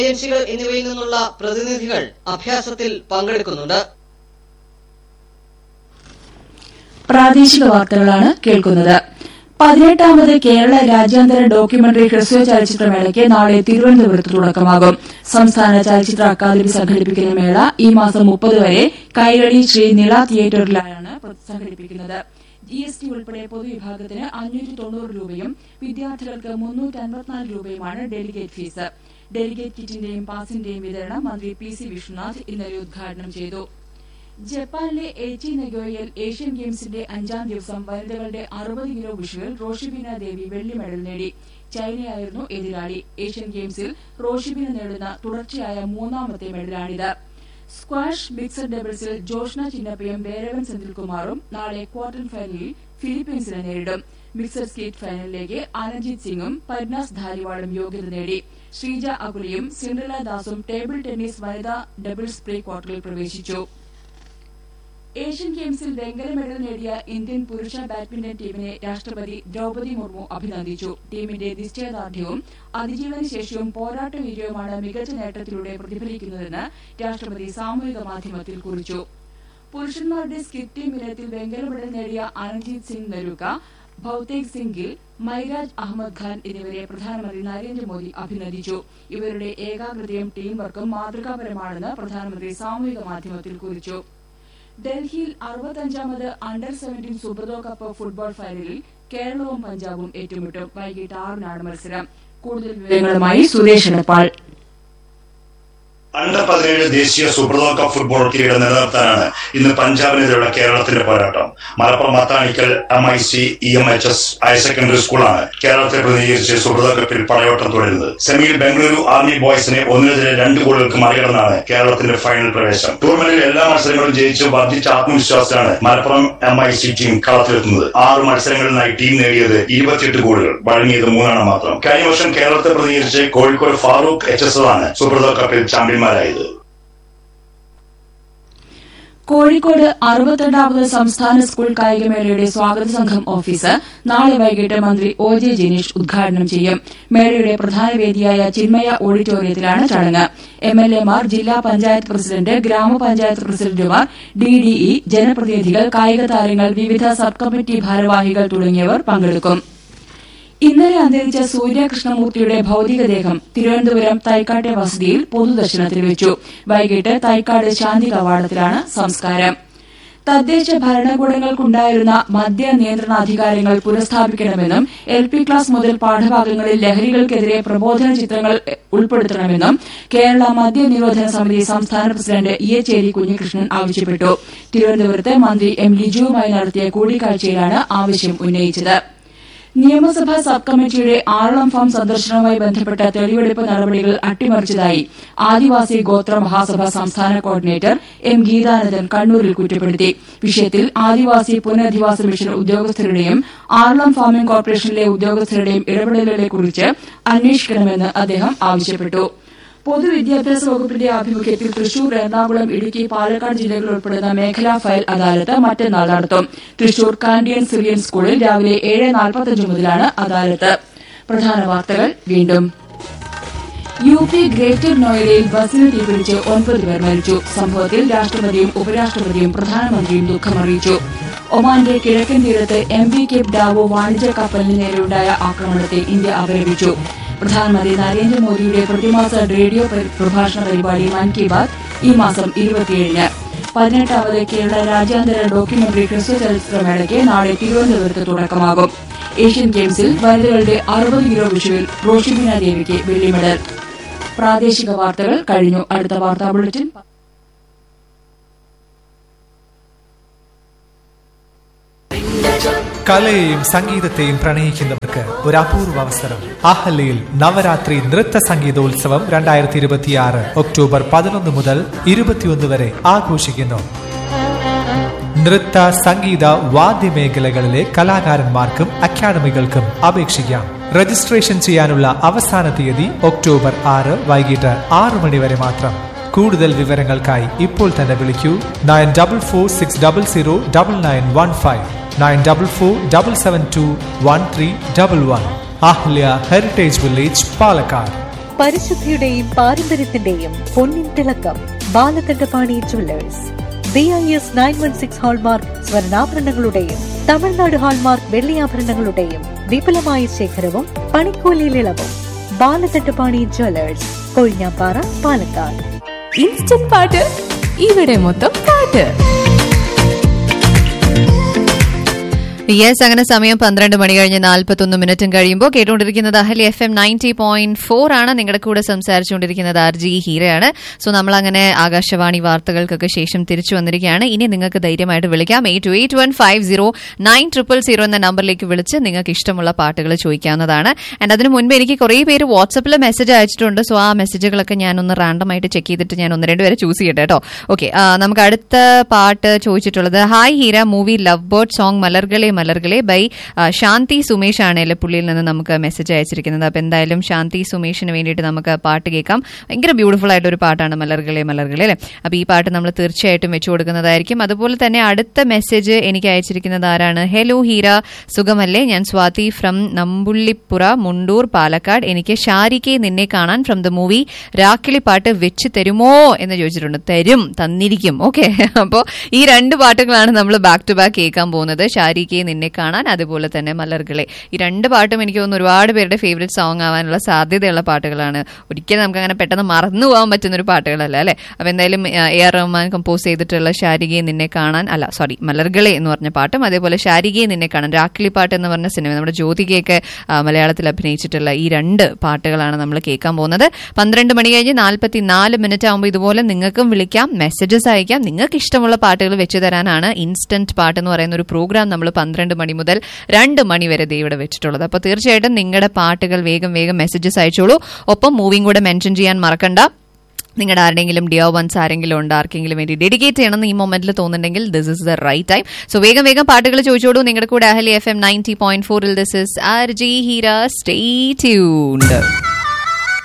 ഏജൻസികൾ എന്നിവയിൽ നിന്നുള്ള പ്രതിനിധികൾ അഭ്യാസത്തിൽ പങ്കെടുക്കുന്നുണ്ട് പ്രാദേശിക വാർത്തകളാണ് കേൾക്കുന്നത് പതിനെട്ടാമത് കേരള രാജ്യാന്തര ഡോക്യുമെന്ററി ഹ്രസ്വ ചലച്ചിത്രമേളയ്ക്ക് നാളെ തിരുവനന്തപുരത്ത് തുടക്കമാകും സംസ്ഥാന ചലച്ചിത്ര അക്കാദമി സംഘടിപ്പിക്കുന്ന മേള ഈ മാസം മുപ്പത് വരെ കൈരളി ശ്രീ നിള തിയേറ്ററിലാണ് സംഘടിപ്പിക്കുന്നത് ജി എസ് ടി ഉൾപ്പെടെ പൊതുവിഭാഗത്തിന് അഞ്ഞൂറ്റി തൊണ്ണൂറ് രൂപയും വിദ്യാർത്ഥികൾക്ക് മുന്നൂറ്റി അൻപത്തിനാല് രൂപയുമാണ് ഡെലിഗേറ്റ് ഫീസ് ഡെലിഗേറ്റ് കിറ്റിന്റെയും പാസിന്റെയും വിതരണം മന്ത്രി പി സി വിഷ്ണുനാഥ് ഇന്നലെ ഉദ്ഘാടനം ചെയ്തു ജപ്പാനിലെ എച്ചി നെഗോയിൽ ഏഷ്യൻ ഗെയിംസിന്റെ അഞ്ചാം ദിവസം വനിതകളുടെ അറുപത് കിലോ വിഷുവിൽ റോഷിബീന ദേവി വെള്ളി മെഡൽ നേടി ചൈനയായിരുന്നു എതിരാളി ഏഷ്യൻ ഗെയിംസിൽ റോഷിബീന നേടുന്ന തുടർച്ചയായ മൂന്നാമത്തെ മെഡലാണിത് സ്ക്വാഷ് മിക്സഡ് ഡബിൾസിൽ ജോഷ്ന ചിന്നപ്പയും വേരവൻ സെന്തിൽകുമാറും നാളെ ക്വാർട്ടർ ഫൈനലിൽ ഫിലിപ്പീൻസിനെ നേരിടും മിക്സഡ് സ്കീറ്റ് ഫൈനലിലേക്ക് അനജിത് സിംഗും പര്നാസ് ധാരിവാളും യോഗ്യത നേടി ശ്രീജ അകുലിയും സിൻഡ്രല ദാസും ടേബിൾ ടെന്നീസ് വനിതാ ഡബിൾസ് പ്രീ ക്വാർട്ടറിൽ പ്രവേശിച്ചു ഏഷ്യൻ ഗെയിംസിൽ വെങ്കല മെഡൽ നേടിയ ഇന്ത്യൻ പുരുഷ ബാഡ്മിന്റൺ ടീമിനെ രാഷ്ട്രപതി ദ്രൌപതി മുർമു അഭിനന്ദിച്ചു ടീമിന്റെ നിശ്ചയദാർഢ്യവും അതിജീവന ശേഷിയും പോരാട്ട വീര്യവുമാണ് മികച്ച നേട്ടത്തിലൂടെ പ്രതിഫലിക്കുന്നതെന്ന് രാഷ്ട്രപതി സാമൂഹിക മാധ്യമത്തിൽ കുറിച്ചു പുരുഷന്മാരുടെ സ്കിറ്റ് ടീം ഇനത്തിൽ വെങ്കല മെഡൽ നേടിയ അനഞ്ജിത് സിംഗ് നരൂക ഭൌതേക് സിംഗ് ഗിൽ മൈരാജ് അഹമ്മദ് ഖാൻ എന്നിവരെ പ്രധാനമന്ത്രി നരേന്ദ്രമോദി അഭിനന്ദിച്ചു ഇവരുടെ ഏകാഗ്രതയും ടീം വർക്കും മാതൃകാപരമാണെന്ന് പ്രധാനമന്ത്രി സാമൂഹിക മാധ്യമത്തിൽ കുറിച്ചു ഡൽഹിയിൽ അറുപത്തഞ്ചാമത് under seventeen Subroto cup football ഫൈനലിൽ കേരളവും പഞ്ചാബും ഏറ്റുമുട്ടും വൈകിട്ട് ആറിനാണ് മത്സരം കൂടുതൽ വിവരങ്ങളുമായി സുരേഷ് എടപ്പാൾ അണ്ടർ പതിനേഴ് ദേശീയ സൂപ്പർദോ കപ്പ് ഫുട്ബോൾ കിരീടം നിലനിർത്താനാണ് ഇന്ന് പഞ്ചാബിനെതിരെയുള്ള കേരളത്തിന്റെ പോരാട്ടം Malappuram Mathanikkal M I C E M H S higher secondary സ്കൂളാണ് കേരളത്തെ പ്രതിനിധീകരിച്ച് സൂപ്പർദോ കപ്പിൽ പടയോട്ടം തുടരുന്നത് സെമിയിൽ ബംഗളൂരു ആർമി ബോയ്സിനെ ഒന്നിനെതിരെ രണ്ട് ഗോളുകൾക്ക് മറികടന്നാണ് കേരളത്തിന്റെ ഫൈനൽ പ്രവേശം ടൂർണമെന്റിൽ എല്ലാ മത്സരങ്ങളും ജയിച്ച് വർദ്ധിച്ച ആത്മവിശ്വാസത്തിലാണ് Malappuram M I C team കളത്തിലെത്തുന്നത് ആറ് മത്സരങ്ങളിലായി ടീം നേടിയത് ഇരുപത്തിയെട്ട് ഗോളുകൾ വഴങ്ങിയത് മൂന്നെണ്ണം മാത്രം കഴിഞ്ഞ വർഷം കേരളത്തെ പ്രതിനിധീകരിച്ച് കോഴിക്കോട് ഫാറൂഖ് എച്ച് എസ് ആണ് സൂപ്പർദോ കപ്പിൽ ചാമ്പ്യന്മാരായത് കോഴിക്കോട് അറുപത്തിരണ്ടാമത് സംസ്ഥാന സ്കൂൾ കായികമേളയുടെ സ്വാഗത സംഘം ഓഫീസ് നാളെ വൈകിട്ട് മന്ത്രി ഒ ജെ ജനീഷ് ഉദ്ഘാടനം ചെയ്യും മേളയുടെ പ്രധാന വേദിയായ ചിന്മയ ഓഡിറ്റോറിയത്തിലാണ് ചടങ്ങ് എംഎൽഎമാർ ജില്ലാ പഞ്ചായത്ത് പ്രസിഡന്റ് ഗ്രാമപഞ്ചായത്ത് പ്രസിഡന്റുമാർ ഡിഡിഇ ജനപ്രതിനിധികൾ കായിക താരങ്ങൾ വിവിധ സബ് കമ്മിറ്റി ഭാരവാഹികൾ തുടങ്ങിയവർ പങ്കെടുക്കും ഇന്നലെ അന്തരിച്ച സൂര്യകൃഷ്ണമൂർത്തിയുടെ ഭൌതികദേഹം തിരുവനന്തപുരം തൈക്കാട്ടെ വസതിയിൽ പൊതുദർശനത്തിന് വെച്ചു വൈകിട്ട് തൈക്കാട് ശാന്തി കവാടത്തിലാണ് സംസ്കാരം തദ്ദേശ ഭരണകൂടങ്ങൾക്കുണ്ടായിരുന്ന മദ്യ നിയന്ത്രണാധികാരങ്ങൾ പുനഃസ്ഥാപിക്കണമെന്നും എൽ പി ക്ലാസ് മുതൽ പാഠഭാഗങ്ങളിൽ ലഹരികൾക്കെതിരെ പ്രബോധന ചിത്രങ്ങൾ ഉൾപ്പെടുത്തണമെന്നും കേരള മദ്യ നിരോധന സമിതി സംസ്ഥാന പ്രസിഡന്റ് ഇയച്ചേരി കുഞ്ഞികൃഷ്ണൻ ആവശ്യപ്പെട്ടു തിരുവനന്തപുരത്ത് മന്ത്രി എം ലിജുവുമായി നടത്തിയ കൂടിക്കാഴ്ചയിലാണ് ആവശ്യം ഉന്നയിച്ചത് നിയമസഭാ സബ് കമ്മിറ്റിയുടെ ആറളം ഫാം സന്ദർശനവുമായി ബന്ധപ്പെട്ട തെളിവെടുപ്പ് നടപടികൾ അട്ടിമറിച്ചതായി ആദിവാസി ഗോത്ര മഹാസഭ സംസ്ഥാന കോർഡിനേറ്റർ എം ഗീതാനന്ദൻ കണ്ണൂരിൽ കുറ്റപ്പെടുത്തി വിഷയത്തിൽ ആദിവാസി പുനരധിവാസ മിഷൻ ഉദ്യോഗസ്ഥരുടെയും ആറളം ഫാമിംഗ് കോർപ്പറേഷനിലെ ഉദ്യോഗസ്ഥരുടെയും ഇടപെടലുകളെക്കുറിച്ച് അന്വേഷിക്കണമെന്ന് അദ്ദേഹം ആവശ്യപ്പെട്ടു പൊതുവിദ്യാഭ്യാസ വകുപ്പിന്റെ ആഭിമുഖ്യത്തിൽ തൃശൂർ എറണാകുളം ഇടുക്കി പാലക്കാട് ജില്ലകൾ ഉൾപ്പെടുന്ന മേഖലാ ഫയൽ അദാലത്ത് മറ്റന്നാൾ നടത്തും തൃശൂർ കാൻഡിയൻ സിറിയൻ സ്കൂളിൽ രാവിലെ ഏഴ് നാൽപ്പത്തഞ്ച് മുതലാണ് അദാലത്ത് പ്രധാന വാർത്തകൾ വീണ്ടും യു പി ഗ്രേറ്റർ നോയിഡയിൽ ബസിന് തീപിടിച്ച് ഒൻപത് പേർ മരിച്ചു സംഭവത്തിൽ രാഷ്ട്രപതിയും ഉപരാഷ്ട്രപതിയും പ്രധാനമന്ത്രിയും ദുഃഖമറിയിച്ചു ഒമാന്റെ കിഴക്കൻ തീരത്ത് എം വി കേപ്പ് ഡാവോ വാണിജ്യ കപ്പലിന് നേരെയുണ്ടായ ആക്രമണത്തെ ഇന്ത്യ അപലപിച്ചു പ്രധാനമന്ത്രി നരേന്ദ്രമോദിയുടെ പ്രതിമാസ റേഡിയോ പ്രഭാഷണ പരിപാടി മൻ കി ബാത് ഈ മാസം ഇരുപത്തിയേഴിന് പതിനെട്ടാമത് കേരള രാജ്യാന്തര ഡോക്യുമെന്ററി ഹ്രസ്വ ചലച്ചിത്രമേളയ്ക്ക് നാളെ തിരുവനന്തപുരത്ത് തുടക്കമാകും ഏഷ്യൻ ഗെയിംസിൽ വനിതകളുടെ അറുപത് കിലോ വിഷുവിൽ റോഷിബീന ദേവിക്ക് വെള്ളി മെഡൽ പ്രാദേശിക വാർത്തകൾ കഴിഞ്ഞു അടുത്ത വാർത്താ ബുള്ളറ്റിൻ കലയെയും സംഗീതത്തെയും പ്രണയിക്കുന്നവർക്ക് ഒരു അപൂർവ അവസരം അഹല്യയിൽ നവരാത്രി നൃത്ത സംഗീതോത്സവം രണ്ടായിരത്തി ഇരുപത്തിയാറ് ഒക്ടോബർ പതിനൊന്ന് മുതൽ ഇരുപത്തിയൊന്ന് വരെ ആഘോഷിക്കുന്നു നൃത്ത സംഗീത വാദ്യമേഖലകളിലെ കലാകാരന്മാർക്കും അക്കാദമികൾക്കും അപേക്ഷിക്കാം രജിസ്ട്രേഷൻ ചെയ്യാനുള്ള അവസാന തീയതി ഒക്ടോബർ ആറ് വൈകിട്ട് ആറു മണി വരെ മാത്രം കൂടുതൽ വിവരങ്ങൾക്കായി ഇപ്പോൾ തന്നെ വിളിക്കൂ nine double four six double zero double nine one five nine double four double seven two one three double one Ahalya heritage village Palakkad പരിശുദ്ധിയുടെയും പാരമ്പര്യത്തിന്റെയും പൊന്നിൻ തിളക്കം Balakandapani jewellers B I S nine one six hallmark സ്വർണ്ണാഭരണങ്ങളുടെയും തമിഴ്നാട് ഹാൾമാർക്ക് വെള്ളിയാഭരണങ്ങളുടെയും വിപുലമായ ശേഖരവും പണിക്കൂലിയിൽ ഇളവും ബാലകണ്ഠപാണി ജുവല്ലേഴ്സ് കൊഴിഞ്ഞാപ്പാറ പാലക്കാട് ഇൻസ്റ്റന്റ് പാട്ട് ഇവിടെ മൊത്തം പാട്ട് യെസ് അങ്ങനെ സമയം പന്ത്രണ്ട് മണി കഴിഞ്ഞ് നാൽപ്പത്തൊന്ന് മിനിറ്റും കഴിയുമ്പോൾ കേട്ടുകൊണ്ടിരിക്കുന്നത് Ahalia FM ninety point four ഫോർ ആണ് നിങ്ങളുടെ കൂടെ സംസാരിച്ചുകൊണ്ടിരിക്കുന്നത് ആർ ജി ഹീരയാണ് സോ നമ്മൾ അങ്ങനെ ആകാശവാണി വാർത്തകൾക്കൊക്കെ ശേഷം തിരിച്ചു വന്നിരിക്കുകയാണ് ഇനി നിങ്ങൾക്ക് ധൈര്യമായിട്ട് വിളിക്കാം eight two eight one five zero nine triple zero എന്ന നമ്പറിലേക്ക് വിളിച്ച് നിങ്ങൾക്ക് ഇഷ്ടമുള്ള പാട്ടുകൾ ചോദിക്കാവുന്നതാണ് ആൻഡ് അതിന് മുൻപ് എനിക്ക് കുറേ പേര് വാട്സപ്പിൽ മെസ്സേജ് അയച്ചിട്ടുണ്ട് സോ ആ മെസ്സേജുകളൊക്കെ ഞാനൊന്ന് റാൻഡമായിട്ട് ചെക്ക് ചെയ്തിട്ട് ഞാൻ ഒന്ന് രണ്ട് പേരെ ചൂസ് ചെയ്യട്ടെ കേട്ടോ ഓക്കെ നമുക്ക് അടുത്ത പാട്ട് ചോദിച്ചിട്ടുള്ളത് hi Heera movie love bird song മലർകളെ മലർകളെ ബൈ ആ, ശാന്തി സുമേഷ് ആണ് എലപ്പുള്ളിയിൽ നിന്ന് നമുക്ക് മെസ്സേജ് അയച്ചിരിക്കുന്നത് അപ്പോൾ എന്തായാലും ശാന്തി സുമേഷിന് വേണ്ടിയിട്ട് നമുക്ക് പാട്ട് കേൾക്കാം ഭയങ്കര ബ്യൂട്ടിഫുൾ ആയിട്ട് ഒരു പാട്ടാണ് മലർകളെ മലർകളെ അല്ലേ അപ്പോൾ ഈ പാട്ട് നമ്മൾ തീർച്ചയായിട്ടും വെച്ചു കൊടുക്കുന്നതായിരിക്കും അതുപോലെ തന്നെ അടുത്ത മെസ്സേജ് എനിക്ക് അയച്ചിരിക്കുന്നത് ആരാണ് ഹലോ ഹീര സുഖമല്ലേ ഞാൻ സ്വാതി ഫ്രം നമ്പുള്ളിപ്പുറ മുണ്ടൂർ പാലക്കാട് എനിക്ക് ഷാരിക്കെ നിന്നെ കാണാൻ ഫ്രം ദ മൂവി രാക്കിളി പാട്ട് വെച്ച് തരുമോ എന്ന് ചോദിച്ചിട്ടുണ്ട് തരും തന്നിരിക്കും ഓക്കെ അപ്പോൾ ഈ രണ്ട് പാട്ടുകളാണ് നമ്മൾ ബാക്ക് ടു ബാക്ക് കേൾക്കാൻ പോകുന്നത് ഷാരിക്കെ നിന്നെ കാണാൻ അതുപോലെ തന്നെ മലർകളെ ഈ രണ്ട് പാട്ടും എനിക്ക് തോന്നുന്നു ഒരുപാട് പേരുടെ ഫേവറേറ്റ് സോങ് ആവാനുള്ള സാധ്യതയുള്ള പാട്ടുകളാണ് ഒരിക്കലും നമുക്ക് അങ്ങനെ പെട്ടെന്ന് മറന്നു പോകാൻ പറ്റുന്ന ഒരു പാട്ടുകളല്ല അല്ലെ അപ്പൊ എന്തായാലും എ ആർ റഹ്മാൻ കമ്പോസ് ചെയ്തിട്ടുള്ള ഷാരികയെ നിന്നെ കാണാൻ അല്ല സോറി മലർകളെ എന്ന് പറഞ്ഞ പാട്ടും അതേപോലെ ഷാരികയെ നിന്നെ കാണാൻ രാക്കിളി പാട്ട് എന്ന് പറഞ്ഞ സിനിമ നമ്മുടെ ജ്യോതികയൊക്കെ ആ, മലയാളത്തിൽ അഭിനയിച്ചിട്ടുള്ള ഈ രണ്ട് പാട്ടുകളാണ് നമ്മൾ കേൾക്കാൻ പോകുന്നത് പന്ത്രണ്ട് മണി കഴിഞ്ഞ് നാൽപ്പത്തി നാല് മിനിറ്റ് ആകുമ്പോൾ ഇതുപോലെ നിങ്ങൾക്കും വിളിക്കാം മെസ്സേജസ് അയക്കാം നിങ്ങൾക്ക് ഇഷ്ടമുള്ള പാട്ടുകൾ വെച്ചു തരാനാണ് ഇൻസ്റ്റന്റ് പാട്ട് എന്ന് പറയുന്ന ഒരു പ്രോഗ്രാം നമ്മൾ പന്ത്രണ്ട് മണി മുതൽ രണ്ട് മണി വരെ ദേ ഇവിടെ വെച്ചിട്ടുള്ളത് അപ്പോൾ തീർച്ചയായിട്ടും നിങ്ങളുടെ പാട്ടുകൾ വേഗം വേഗം മെസ്സേജസ് അയച്ചോളൂ ഒപ്പം മൂവിയും കൂടെ മെൻഷൻ ചെയ്യാൻ മറക്കണ്ട നിങ്ങളുടെ ആരുടെയെങ്കിലും ഡിയോ വൺസ് ആരെങ്കിലും ഉണ്ട് ആർക്കെങ്കിലും വേണ്ടി ഡെഡിക്കേറ്റ് ചെയ്യണമെന്ന് ഈ മൊമെന്റിൽ തോന്നുന്നുണ്ടെങ്കിൽ this is the right time so വേഗം വേഗം പാട്ടുകൾ ചോദിച്ചോളൂ നിങ്ങളുടെ കൂടെ അഹലി എഫ് എം നയൻറ്റി പോയിന്റ് ഫോറിൽ this is R G Heera stay tuned